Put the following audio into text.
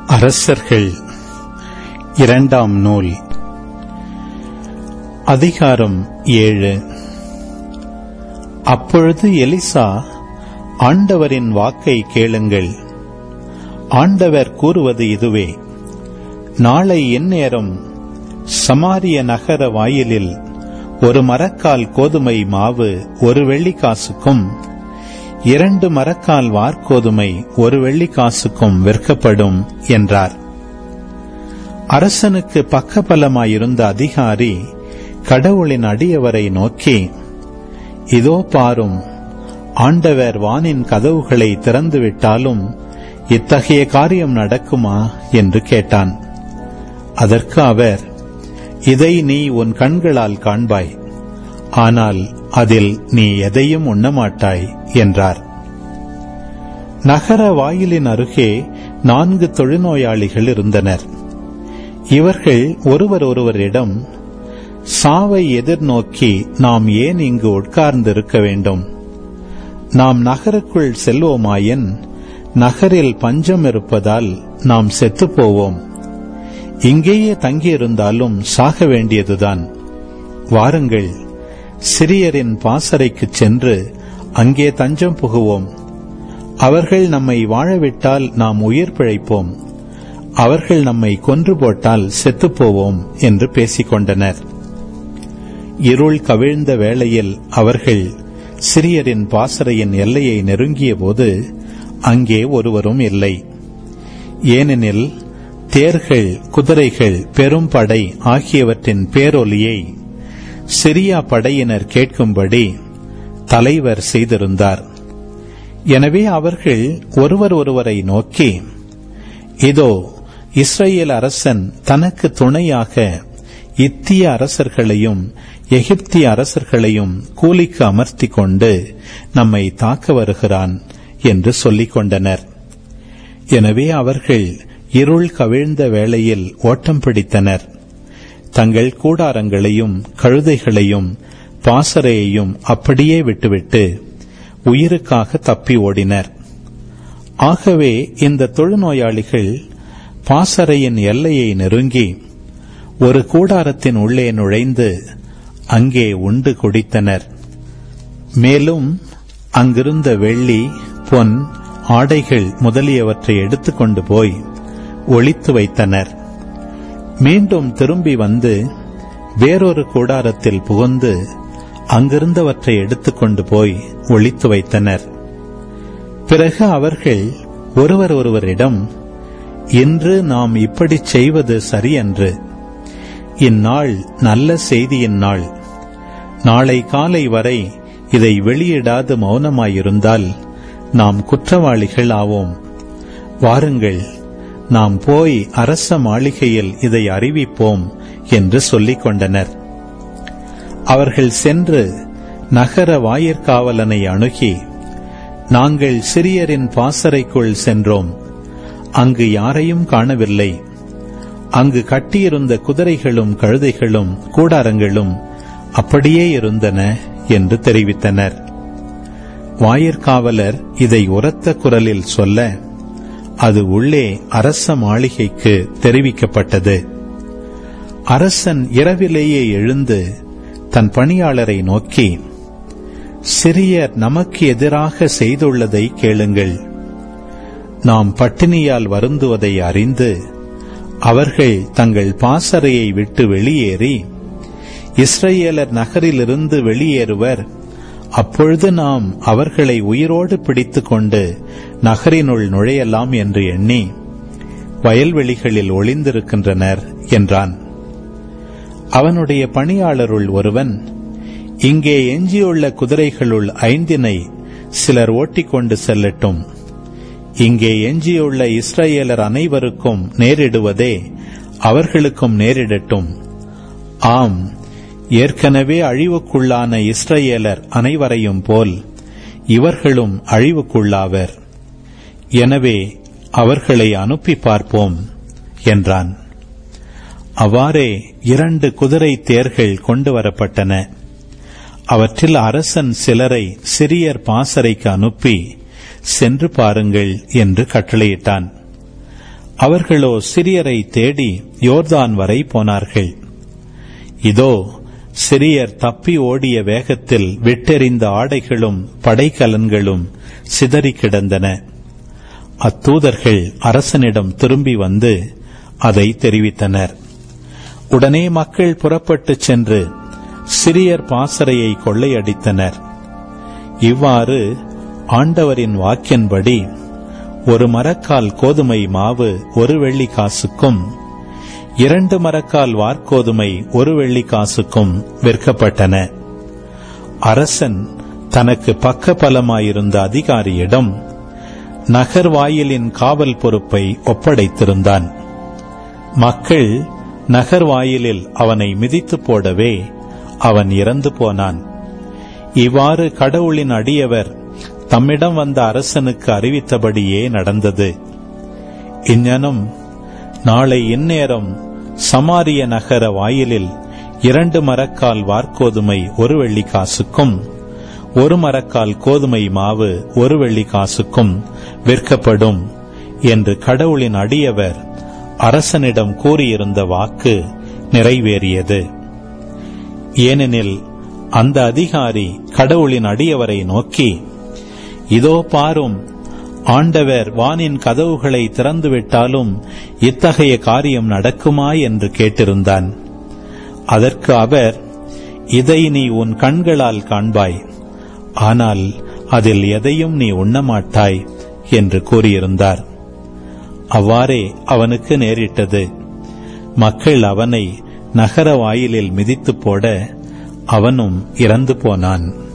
அரசர்கள் இரண்டாம் நூல் அதிகாரம் ஏழு அப்பொழுது எலிசா ஆண்டவரின் வாக்கை கேளுங்கள் ஆண்டவர் கூறுவது இதுவே நாளை எந்நேரம் சமாரிய நகர வாயிலில் ஒரு மரக்கால் கோதுமை மாவு ஒரு வெள்ளிக்காசுக்கும் இரண்டு மரக்கால் வார்கோதுமை ஒரு வெள்ளிக்காசுக்கும் விற்கப்படும் என்றார் அரசனுக்கு பக்கபலமாயிருந்த அதிகாரி கடவுளின் அடியவரை நோக்கி இதோ பாரும் ஆண்டவர் வானின் கதவுகளை திறந்துவிட்டாலும் இத்தகைய காரியம் நடக்குமா என்று கேட்டான் அதற்கு அவர் இதை நீ உன் கண்களால் காண்பாய் ஆனால் அதில் நீ எதையும் உண்ணமாட்டாய் என்றார் நகர வாயிலின் அருகே நான்கு தொழுநோயாளிகள் இருந்தனர் இவர்கள் ஒருவர் ஒருவரிடம் சாவை எதிர்நோக்கி நாம் ஏன் இங்கு உட்கார்ந்திருக்க வேண்டும் நாம் நகருக்குள் செல்வோமாயின் நகரில் பஞ்சம் இருப்பதால் நாம் செத்துப் போவோம் இங்கேயே தங்கியிருந்தாலும் சாக வேண்டியதுதான் வாருங்கள் சிறியரின் பாசறைக்குச் சென்று அங்கே தஞ்சம் புகுவோம் அவர்கள் நம்மை வாழவிட்டால் நாம் உயிர் பிழைப்போம் அவர்கள் நம்மை கொன்று போட்டால் செத்துப்போவோம் என்று பேசிக் கொண்டனர் இருள் கவிழ்ந்த வேளையில் அவர்கள் சிறியரின் பாசறையின் எல்லையை நெருங்கிய போது அங்கே ஒருவரும் இல்லை ஏனெனில் தேர்கள் குதிரைகள் பெரும் படை ஆகியவற்றின் பேரொலியை சிரியா படையினர் கேட்கும்படி தலைவர் செய்திருந்தார் எனவே அவர்கள் ஒருவர் ஒருவரை நோக்கி இதோ இஸ்ரேல் அரசன் தனக்கு துணையாக இத்திய அரசர்களையும் எகிப்திய அரசர்களையும் கூலிக்கு அமர்த்தி கொண்டு நம்மை தாக்க வருகிறான் என்று சொல்லிக் கொண்டனர் எனவே அவர்கள் இருள் கவிழ்ந்த வேளையில் ஓட்டம் பிடித்தனர் தங்கள் கூடாரங்களையும் கழுதைகளையும் பாசறையையும் அப்படியே விட்டுவிட்டு உயிருக்காக தப்பி ஓடினர் ஆகவே இந்த தொழுநோயாளிகள் பாசறையின் எல்லையை நெருங்கி ஒரு கூடாரத்தின் உள்ளே நுழைந்து அங்கே உண்டு குடித்தனர் மேலும் அங்கிருந்த வெள்ளி பொன் ஆடைகள் முதலியவற்றை எடுத்துக்கொண்டு போய் ஒளித்து வைத்தனர் மீண்டும் திரும்பி வந்து வேறொரு கூடாரத்தில் புகுந்து அங்கிருந்தவற்றை எடுத்துக்கொண்டு போய் ஒளித்து வைத்தனர் பிறகு அவர்கள் ஒருவர் ஒருவரிடம் இன்று நாம் இப்படி செய்வது சரியன்று இந்நாள் நல்ல செய்தியின் நாள் நாளை காலை வரை இதை வெளியிடாது மௌனமாயிருந்தால் நாம் குற்றவாளிகள் ஆவோம் வாருங்கள் நாம் போய் அரச மாளிகையில் இதை அறிவிப்போம் என்று சொல்லிக் கொண்டனர் அவர்கள் சென்று நகர வாயிற்காவலனை அணுகி நாங்கள் சிறியரின் பாசறைக்குள் சென்றோம் அங்கு யாரையும் காணவில்லை அங்கு கட்டியிருந்த குதிரைகளும் கழுதைகளும் கூடாரங்களும் அப்படியே இருந்தன என்று தெரிவித்தனர் வாயிற்காவலர் இதை உரத்த குரலில் சொல்ல அது உள்ளே அரச மாளிகைக்கு தெரிவிக்கப்பட்டது அரசன் இரவிலேயே எழுந்து தன் பணியாளரை நோக்கி சிறியர் நமக்கு எதிராக செய்துள்ளதை கேளுங்கள் நாம் பட்டினியால் வருந்துவதை அறிந்து அவர்கள் தங்கள் பாசறையை விட்டு வெளியேறி இஸ்ரேலர் நகரிலிருந்து வெளியேறுவர் அப்பொழுது நாம் அவர்களை உயிரோடு பிடித்துக் கொண்டு நகரினுள் நுழையலாம் என்று எண்ணி வயல்வெளிகளில் ஒளிந்திருக்கின்றனர் என்றான் அவனுடைய பணியாளருள் ஒருவன் இங்கே எஞ்சியுள்ள குதிரைகளுள் ஐந்தினை சிலர் ஓட்டிக்கொண்டு செல்லட்டும் இங்கே எஞ்சியுள்ள இஸ்ரேலர் அனைவருக்கும் நேரிடுவதே அவர்களுக்கும் நேரிடட்டும் ஆம் ஏற்கனவே அழிவுக்குள்ளான இஸ்ரேலர் அனைவரையும் போல் இவர்களும் அழிவுக்குள்ளாவர் எனவே அவர்களை அனுப்பி பார்ப்போம் என்றான் அவ்வாறே இரண்டு குதிரை தேர்கள் கொண்டு வரப்பட்டன அவற்றில் அரசன் சிலரை சிறியர் பாசறைக்கு அனுப்பி சென்று பாருங்கள் என்று கட்டளையிட்டான் அவர்களோ சிறியரை தேடி யோர்தான் வரை போனார்கள் இதோ சிறியர் தப்பி ஓடிய வேகத்தில் விட்டெறிந்த ஆடைகளும் படைக்கலன்களும் சிதறி கிடந்தன அத்தூதர்கள் அரசனிடம் திரும்பி வந்து அதை தெரிவித்தனர் உடனே மக்கள் புறப்பட்டுச் சென்று சிறியர் பாசறையை கொள்ளையடித்தனர் இவ்வாறு ஆண்டவரின் வாக்கின்படி ஒரு மரக்கால் கோதுமை மாவு ஒரு வெள்ளி காசுக்கும் இரண்டு மரக்கால் வார்கோதுமை ஒரு வெள்ளி காசுக்கும் விற்கப்பட்டன அரசன் தனக்கு பக்கபலமாயிருந்த அதிகாரியிடம் நகர் வாயிலின் காவல் பொறுப்பை ஒப்படைத்திருந்தான் மக்கள் நகர் வாயிலில் அவனை மிதித்து போடவே அவன் இறந்து போனான் இவ்வாறு கடவுளின் அடியவர் தம்மிடம் வந்த அரசனுக்கு அறிவித்தபடியே நடந்தது இஞ்ஞனம் நாளை இந்நேரம் சமாரிய நகர வாயிலில் இரண்டு மரக்கால் வார்கோதுமை ஒரு வெள்ளி காசுக்கும் ஒரு மரக்கால் கோதுமை மாவு ஒரு வெள்ளி காசுக்கும் விற்கப்படும் என்று கடவுளின் அடியவர் அரசனிடம் கூறியிருந்த வாக்கு நிறைவேறியது ஏனெனில் அந்த அதிகாரி கடவுளின் அடியவரை நோக்கி இதோ பாரும் ஆண்டவர் வானின் கதவுகளை திறந்துவிட்டாலும் இத்தகைய காரியம் நடக்குமா என்று கேட்டிருந்தான் அதற்கு அவர் இதை நீ உன் கண்களால் காண்பாய் ஆனால் அதில் எதையும் நீ உண்ணமாட்டாய் என்று கூறியிருந்தார் அவ்வாறே அவனுக்கு நேரிட்டது மக்கள் அவனை நகர வாயிலில் மிதித்து போட அவனும் இறந்து போனான்